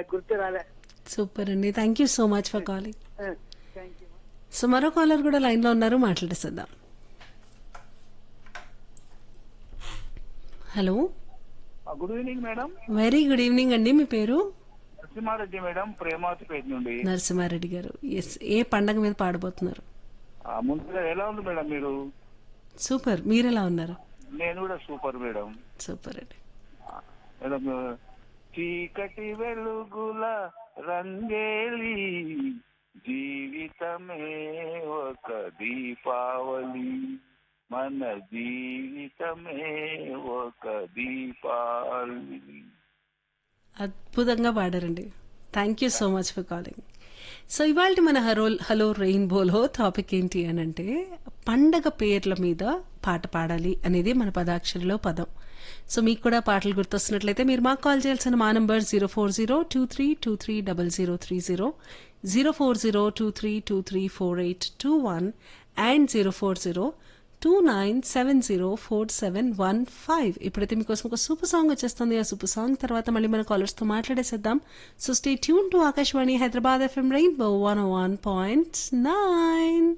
గుర్తు రాలే సూపర్ అండి thank you so much for calling thank you so మరో కాలర్ కూడా లైన్ లో ఉన్నారు మాట్లాడేసేద్దాం hello good evening madam very good evening అండి మీ పేరు నరసింహారెడ్డి మేడం ప్రేమాతిపేట నుండి నరసింహారెడ్డి గారు ఎస్ ఏ పండగ మీద పాడబోతున్నారు ఆ, ముందుగా ఎలా ఉంది మేడం మీరు సూపర్ మీరు ఎలా ఉన్నారు నేను కూడా సూపర్ మేడం సూపర్ అండి మేడం చీకటి వెలుగుల రంగేలి జీవితమే ఒక దీపావళి మన జీవితమే ఒక దీపావళి అద్భుతంగా పాడారండి thank you so much for calling so ఇవాళ మన హలో హలో రెయిన్బోలో టాపిక్ ఏంటి అని అంటే పండగ పేర్ల మీద పాట పాడాలి అనేది మన పదాక్షరిలో పదం సో మీకు కూడా పాటలు గుర్తొస్తున్నట్లయితే మీరు మాకు కాల్ చేయాల్సిన మా number zero four zero two three two three double zero three zero zero four zero two three two three four eight two one and zero four zero two nine seven zero four seven one five ఇప్పుడైతే మీకోసం ఒక super song వచ్చేస్తుంది ఆ super song తర్వాత మళ్ళీ మన callers తో మాట్లాడేసేద్దాం so stay tune to Akashvani Hyderabad FM rainbow one one point nine